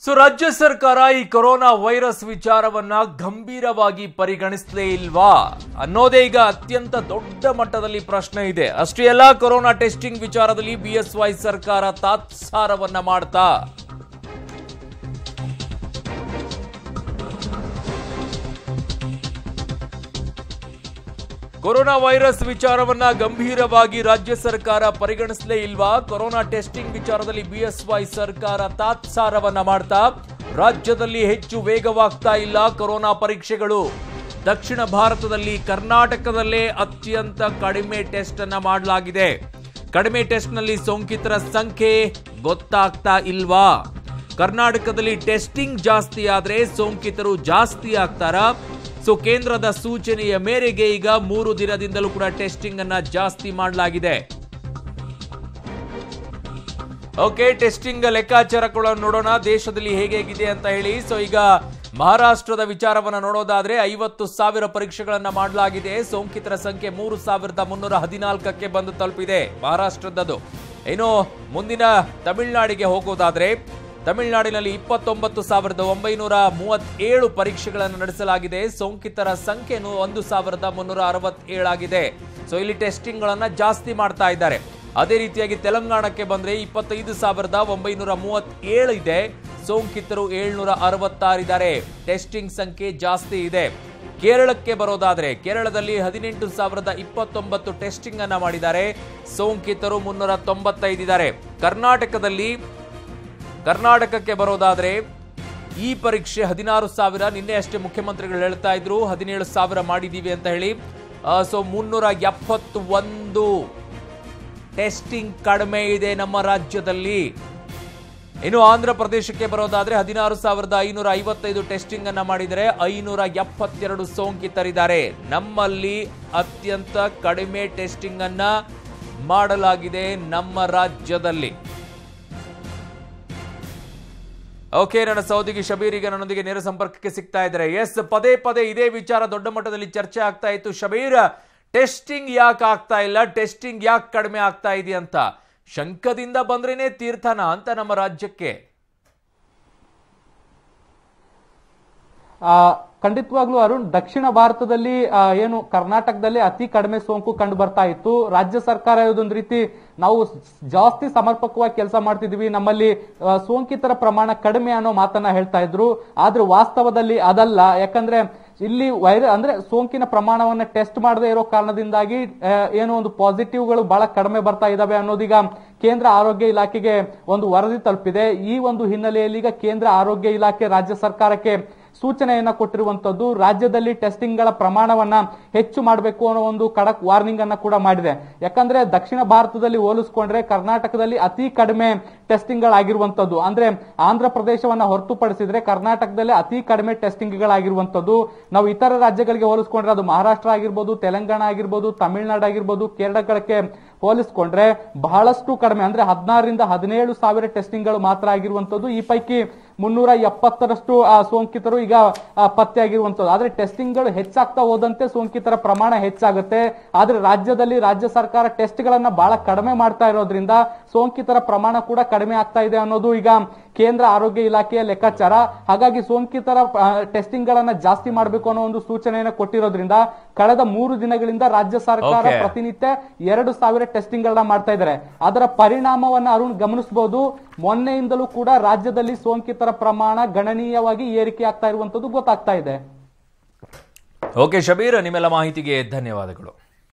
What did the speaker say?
So ರಾಜ್ಯ ಸರ್ಕಾರ ಈ ಕೊರೋನಾ ವೈರಸ್ ವಿಚಾರವನ್ನ ಗಂಭೀರವಾಗಿ ಪರಿಗಣಿಸಲೇ ಇಲ್ವಾ ಅನ್ನೋದೇ ಈಗ ಅತ್ಯಂತ ದೊಡ್ಡ ಮಟ್ಟದಲ್ಲಿ ಪ್ರಶ್ನೆ ಇದೆ ಅಷ್ಟೇ ಅಲ್ಲ ಕೊರೋನಾ ಟೆಸ್ಟಿಂಗ್ ವಿಚಾರದಲ್ಲಿ ಬಿಎಸ್ವೈ ಸರ್ಕಾರ ತಾತ್ಸಾರವನ್ನ ಮಾಡ್ತಾ ಕೊರೋನಾ ವೈರಸ್ ವಿಚಾರವನ್ನ ಗಂಭೀರವಾಗಿ ರಾಜ್ಯ ಸರ್ಕಾರ ಪರಿಗಣಿಸಲೇ ಇಲ್ವಾ ಕೊರೋನಾ ಟೆಸ್ಟಿಂಗ್ ವಿಚಾರದಲ್ಲಿ ಬಿಎಸ್ವೈ ಸರ್ಕಾರ ತಾತ್ಸಾರವನ್ನ ಮಾಡ್ತಾ ರಾಜ್ಯದಲ್ಲಿ ಹೆಚ್ಚು ವೇಗವಾಗ್ತಾ ಇಲ್ಲ ಕೊರೋನಾ ಪರೀಕ್ಷೆಗಳು ದಕ್ಷಿಣ ಭಾರತದಲ್ಲಿ ಕರ್ನಾಟಕದಲ್ಲೇ ಅತ್ಯಂತ ಕಡಿಮೆ ಟೆಸ್ಟ್ ಅನ್ನ ಮಾಡಲಾಗಿದೆ ಕಡಿಮೆ ಟೆಸ್ಟ್ನಲ್ಲಿ ಸೋಂಕಿತರ ಸಂಖ್ಯೆ ಗೊತ್ತಾಗ್ತಾ ಇಲ್ವಾ ಕರ್ನಾಟಕದಲ್ಲಿ ಟೆಸ್ಟಿಂಗ್ ಜಾಸ್ತಿ ಆದ್ರೆ ಸೋಂಕಿತರು ಜಾಸ್ತಿ ಆಗ್ತಾರಾ ಸೊ ಕೇಂದ್ರದ ಸೂಚನೆಯ ಮೇರೆಗೆ ಈಗ ಮೂರು ದಿನದಿಂದಲೂ ಕೂಡ ಟೆಸ್ಟಿಂಗ್ ಅನ್ನ ಜಾಸ್ತಿ ಮಾಡಲಾಗಿದೆ ಓಕೆ ಟೆಸ್ಟಿಂಗ್ ಲೆಕ್ಕಾಚಾರ ಕೂಡ ನೋಡೋಣ ದೇಶದಲ್ಲಿ ಹೇಗೆ ಹೇಗಿದೆ ಅಂತ ಹೇಳಿ ಸೊ ಈಗ ಮಹಾರಾಷ್ಟ್ರದ ವಿಚಾರವನ್ನ ನೋಡೋದಾದ್ರೆ ಐವತ್ತು ಸಾವಿರ ಪರೀಕ್ಷೆಗಳನ್ನ ಮಾಡಲಾಗಿದೆ ಸೋಂಕಿತರ ಸಂಖ್ಯೆ ಮೂರು ಸಾವಿರದ ಮುನ್ನೂರ ಹದಿನಾಲ್ಕಕ್ಕೆ ಬಂದು ತಲುಪಿದೆ ಮಹಾರಾಷ್ಟ್ರದ್ದು ಇನ್ನು ಮುಂದಿನ ತಮಿಳುನಾಡಿಗೆ ಹೋಗೋದಾದ್ರೆ ತಮಿಳುನಾಡಿನಲ್ಲಿ ಇಪ್ಪತ್ತೊಂಬತ್ತು ಸಾವಿರದ ಒಂಬೈನೂರ ಮೂವತ್ತೇಳು ಪರೀಕ್ಷೆಗಳನ್ನು ನಡೆಸಲಾಗಿದೆ ಸೋಂಕಿತರ ಸಂಖ್ಯೆನು ಒಂದು ಸಾವಿರದ ಮುನ್ನೂರ ಅರವತ್ತೇಳಾಗಿದೆ ಸೊ ಇಲ್ಲಿ ಟೆಸ್ಟಿಂಗ್ ಗಳನ್ನ ಜಾಸ್ತಿ ಮಾಡ್ತಾ ಇದ್ದಾರೆ ಅದೇ ರೀತಿಯಾಗಿ ತೆಲಂಗಾಣಕ್ಕೆ ಬಂದ್ರೆ ಇಪ್ಪತ್ತೈದು ಸಾವಿರದ ಒಂಬೈನೂರ ಮೂವತ್ತೇಳು ಇದೆ ಸೋಂಕಿತರು ಏಳ್ನೂರ ಅರವತ್ತಾರಿದ್ದಾರೆ ಟೆಸ್ಟಿಂಗ್ ಸಂಖ್ಯೆ ಜಾಸ್ತಿ ಇದೆ ಕೇರಳಕ್ಕೆ ಬರೋದಾದ್ರೆ ಕೇರಳದಲ್ಲಿ ಹದಿನೆಂಟು ಸಾವಿರದ ಇಪ್ಪತ್ತೊಂಬತ್ತು ಟೆಸ್ಟಿಂಗ್ ಅನ್ನ ಮಾಡಿದ್ದಾರೆ ಸೋಂಕಿತರು ಮುನ್ನೂರ ತೊಂಬತ್ತೈದಿದ್ದಾರೆ ಕರ್ನಾಟಕದಲ್ಲಿ ಕರ್ನಾಟಕಕ್ಕೆ ಬರೋದಾದ್ರೆ ಈ ಪರೀಕ್ಷೆ ಹದಿನಾರು ಸಾವಿರ ನಿನ್ನೆ ಅಷ್ಟೇ ಮುಖ್ಯಮಂತ್ರಿಗಳು ಹೇಳ್ತಾ ಇದ್ರು ಹದಿನೇಳು ಸಾವಿರ ಮಾಡಿದೀವಿ ಅಂತ ಹೇಳಿ ಸೊ ಮುನ್ನೂರ ಎಪ್ಪತ್ತು ಒಂದು ಟೆಸ್ಟಿಂಗ್ ಕಡಿಮೆ ಇದೆ ನಮ್ಮ ರಾಜ್ಯದಲ್ಲಿ ಇನ್ನು ಆಂಧ್ರ ಪ್ರದೇಶಕ್ಕೆ ಬರೋದಾದ್ರೆ ಹದಿನಾರು ಸಾವಿರದ ಐನೂರ ಐವತ್ತೈದು ಟೆಸ್ಟಿಂಗ್ ಅನ್ನ ಮಾಡಿದರೆ ಐನೂರ ಎಪ್ಪತ್ತೆರಡು ಸೋಂಕಿತರಿದ್ದಾರೆ ನಮ್ಮಲ್ಲಿ ಅತ್ಯಂತ ಕಡಿಮೆ ಟೆಸ್ಟಿಂಗ್ ಅನ್ನ ಮಾಡಲಾಗಿದೆ ನಮ್ಮ ರಾಜ್ಯದಲ್ಲಿ ಓಕೆ ನನ್ನ ಸಹೋದರಿ ಶಬೀರ್ ಈಗ ನನ್ನೊಂದಿಗೆ ನೇರ ಸಂಪರ್ಕಕ್ಕೆ ಸಿಗ್ತಾ ಇದ್ದಾರೆ ಎಸ್ ಪದೇ ಪದೇ ಇದೇ ವಿಚಾರ ದೊಡ್ಡ ಮಟ್ಟದಲ್ಲಿ ಚರ್ಚೆ ಆಗ್ತಾ ಇತ್ತು ಶಬೀರ್ ಟೆಸ್ಟಿಂಗ್ ಯಾಕೆ ಆಗ್ತಾ ಇಲ್ಲ ಟೆಸ್ಟಿಂಗ್ ಯಾಕೆ ಕಡಿಮೆ ಆಗ್ತಾ ಇದೆ ಅಂತ ಶಂಕದಿಂದ ಬಂದ್ರೇನೆ ತೀರ್ಥನ ಅಂತ ನಮ್ಮ ರಾಜ್ಯಕ್ಕೆ ಆ, ಖಂಡಿತವಾಗ್ಲೂ ಅರುಣ್ ದಕ್ಷಿಣ ಭಾರತದಲ್ಲಿ ಆ, ಏನು ಕರ್ನಾಟಕದಲ್ಲಿ ಅತಿ ಕಡಿಮೆ ಸೋಂಕು ಕಂಡು ಬರ್ತಾ ಇತ್ತು ರಾಜ್ಯ ಸರ್ಕಾರ ಇದೊಂದು ರೀತಿ ನಾವು ಸ್- ಜಾಸ್ತಿ ಸಮರ್ಪಕವಾಗಿ ಕೆಲಸ ಮಾಡ್ತಿದ್ವಿ ನಮ್ಮಲ್ಲಿ ಆ, ಸೋಂಕಿತರ ಪ್ರಮಾಣ ಕಡಿಮೆ ಅನ್ನೋ ಮಾತನ್ನ ಹೇಳ್ತಾ ಇದ್ರು ಆದ್ರೆ ವಾಸ್ತವದಲ್ಲಿ ಅದಲ್ಲ ಯಾಕಂದ್ರೆ ಇಲ್ಲಿ ವೈರ ಅಂದ್ರೆ ಸೋಂಕಿನ ಪ್ರಮಾಣವನ್ನ ಟೆಸ್ಟ್ ಮಾಡದೇ ಇರೋ ಕಾರಣದಿಂದಾಗಿ ಆ, ಏನೋ ಒಂದು ಪಾಸಿಟಿವ್ಗಳು ಬಹಳ ಕಡಿಮೆ ಬರ್ತಾ ಇದಾವೆ ಅನ್ನೋದೀಗ ಕೇಂದ್ರ ಆರೋಗ್ಯ ಇಲಾಖೆಗೆ ಒಂದು ವರದಿ ತಲುಪಿದೆ ಈ ಒಂದು ಹಿನ್ನೆಲೆಯಲ್ಲಿ ಈಗ ಕೇಂದ್ರ ಆರೋಗ್ಯ ಇಲಾಖೆ ರಾಜ್ಯ ಸರ್ಕಾರಕ್ಕೆ ಸೂಚನೆಯನ್ನ ಕೊಟ್ಟಿರುವಂತದ್ದು ರಾಜ್ಯದಲ್ಲಿ ಟೆಸ್ಟಿಂಗ್ ಗಳ ಪ್ರಮಾಣವನ್ನ ಹೆಚ್ಚು ಮಾಡಬೇಕು ಅನ್ನೋ ಒಂದು ಖಡಕ್ ವಾರ್ನಿಂಗ್ ಅನ್ನ ಕೂಡ ಮಾಡಿದೆ ಯಾಕಂದ್ರೆ ದಕ್ಷಿಣ ಭಾರತದಲ್ಲಿ ಹೋಲಿಸ್ಕೊಂಡ್ರೆ ಕರ್ನಾಟಕದಲ್ಲಿ ಅತಿ ಕಡಿಮೆ ಟೆಸ್ಟಿಂಗ್ ಗಳಾಗಿರುವಂತದ್ದು ಅಂದ್ರೆ ಆಂಧ್ರ ಪ್ರದೇಶವನ್ನ ಹೊರತುಪಡಿಸಿದ್ರೆ ಕರ್ನಾಟಕದಲ್ಲಿ ಅತಿ ಕಡಿಮೆ ಟೆಸ್ಟಿಂಗ್ ಗಳಾಗಿರುವಂತದ್ದು ನಾವು ಇತರ ರಾಜ್ಯಗಳಿಗೆ ಹೋಲಿಸ್ಕೊಂಡ್ರೆ ಅದು ಮಹಾರಾಷ್ಟ್ರ ಆಗಿರ್ಬೋದು ತೆಲಂಗಾಣ ಆಗಿರ್ಬೋದು ತಮಿಳುನಾಡು ಆಗಿರ್ಬೋದು ಕೇರಳಕ್ಕೆ ಹೋಲಿಸ್ಕೊಂಡ್ರೆ ಬಹಳಷ್ಟು ಕಡಿಮೆ ಅಂದ್ರೆ ಹದಿನಾರರಿಂದ ಹದಿನೇಳು ಸಾವಿರ ಟೆಸ್ಟಿಂಗ್ ಗಳು ಮಾತ್ರ ಆಗಿರುವಂತದ್ದು ಈ ಪೈಕಿ ಮುನ್ನೂರ ಎಪ್ಪತ್ತರಷ್ಟು ಆ, ಸೋಂಕಿತರು ಈಗ ಆ, ಪತ್ತೆಯಾಗಿರುವಂತದ್ದು ಆದ್ರೆ ಟೆಸ್ಟಿಂಗ್ ಗಳು ಹೆಚ್ಚಾಗ್ತಾ ಹೋದಂತೆ ಸೋಂಕಿತರ ಪ್ರಮಾಣ ಹೆಚ್ಚಾಗುತ್ತೆ ಆದ್ರೆ ರಾಜ್ಯದಲ್ಲಿ ರಾಜ್ಯ ಸರ್ಕಾರ ಟೆಸ್ಟ್ ಗಳನ್ನ ಬಹಳ ಕಡಿಮೆ ಮಾಡ್ತಾ ಇರೋದ್ರಿಂದ ಸೋಂಕಿತರ ಪ್ರಮಾಣ ಕೂಡ ಕಡಿಮೆ ಆಗ್ತಾ ಇದೆ ಅನ್ನೋದು ಈಗ ಕೇಂದ್ರ ಆರೋಗ್ಯ ಇಲಾಖೆಯ ಲೆಕ್ಕಾಚಾರ ಹಾಗಾಗಿ ಸೋಂಕಿತರ ಟೆಸ್ಟಿಂಗ್ ಗಳನ್ನ ಜಾಸ್ತಿ ಮಾಡಬೇಕು ಅನ್ನೋ ಒಂದು ಸೂಚನೆಯನ್ನು ಕೊಟ್ಟಿರೋದ್ರಿಂದ ಕಳೆದ ಮೂರು ದಿನಗಳಿಂದ ರಾಜ್ಯ ಸರ್ಕಾರ Okay. ಪ್ರತಿನಿತ್ಯ ಎರಡು ಸಾವಿರ ಟೆಸ್ಟಿಂಗ್ ಗಳನ್ನ ಮಾಡ್ತಾ ಇದ್ದಾರೆ ಅದರ ಪರಿಣಾಮವನ್ನ ಅರುಣ್ ಗಮನಿಸಬಹುದು ಮೊನ್ನೆಯಿಂದಲೂ ಕೂಡ ರಾಜ್ಯದಲ್ಲಿ ಸೋಂಕಿತರ ಪ್ರಮಾಣ ಗಣನೀಯವಾಗಿ ಏರಿಕೆ ಆಗ್ತಾ ಇರುವಂತದ್ದು ಗೊತ್ತಾಗ್ತಾ ಇದೆ ಓಕೆ ಶಬೀರ್ ನಿಮ್ಮೆಲ್ಲ ಮಾಹಿತಿಗೆ ಧನ್ಯವಾದಗಳು